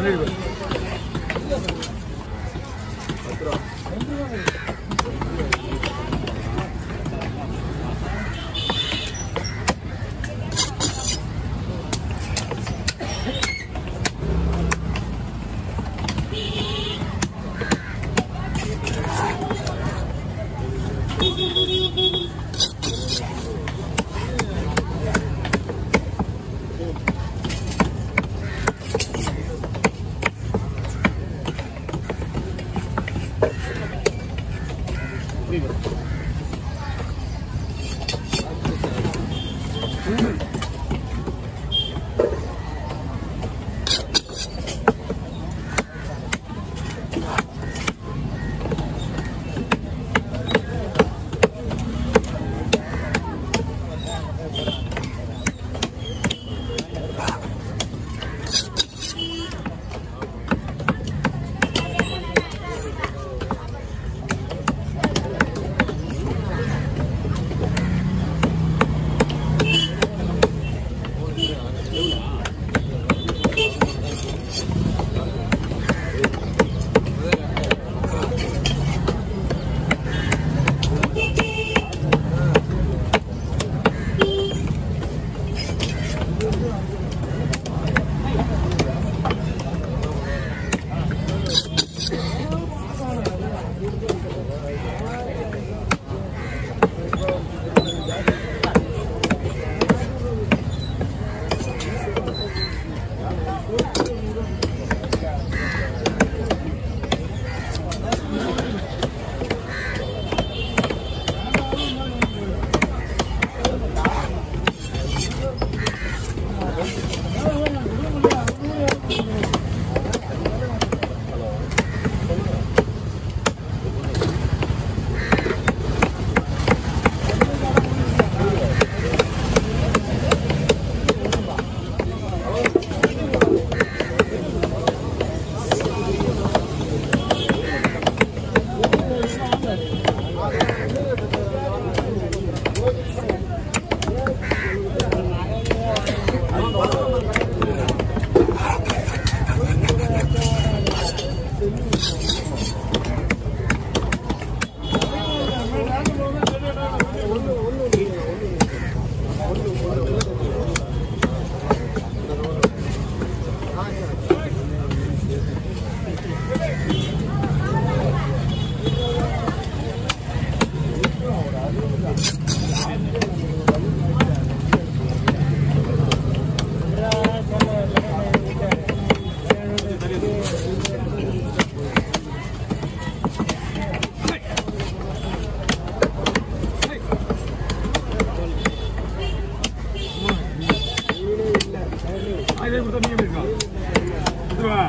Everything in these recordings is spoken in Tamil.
அதே கொடுத்தா நீங்க எப்படி இருக்கா கொடுத்துருவா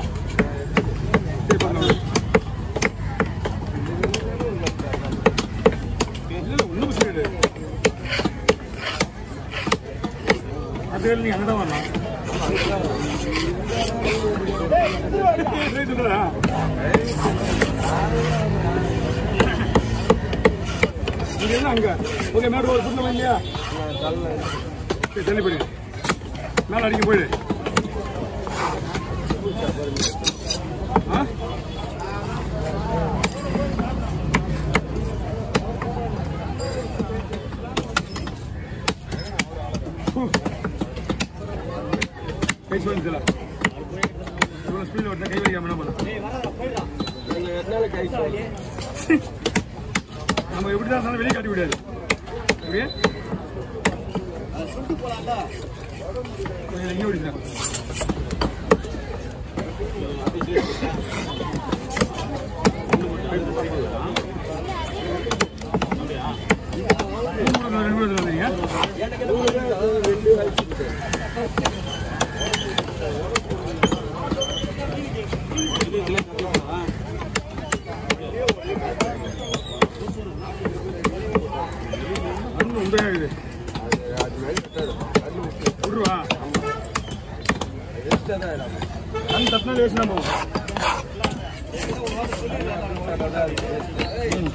சரி பண்ணலாம் இல்ல இல்ல ஒண்ணும் பிரச்சனை இல்லை அது நீ அங்கதான் வரலாம் சரி, சொல்றா. இங்க இருந்து அங்க ஓகே மேடம் ஒரு ஃபுட்ல இல்லையா சரி தள்ளி போயிடு மேல அடிக்க போயிடு ஆ கை சொல்லி சில இவ்வளோ ஸ்பீடில் ஓட்டினா கை வலிக்காம என்ன பண்ண நம்ம எப்படி தான் இருந்தாலும் வெளியே காட்டி விடாது ஓகே கொஞ்சம் எங்கே ஓடிக்கிறேன் ரெண்டு பேர் வந்தீங்க அண்ணன் உண்மையா இது விட்ருவா கண் தட்டினா லேசினா போகும் ம்.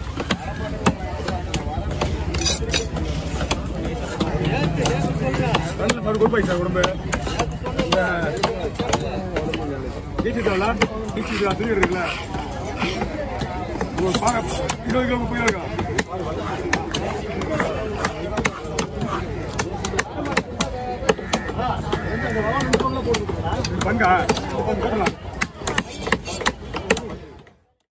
கண்ணில் சார் குட் சார் உடம்பு இந்த வச்சுட்டால மிக்சி அது இருக்குல்ல ஒரு பாக கிலோ கிலோ போய் இருக்கா பங்கா போடலாம்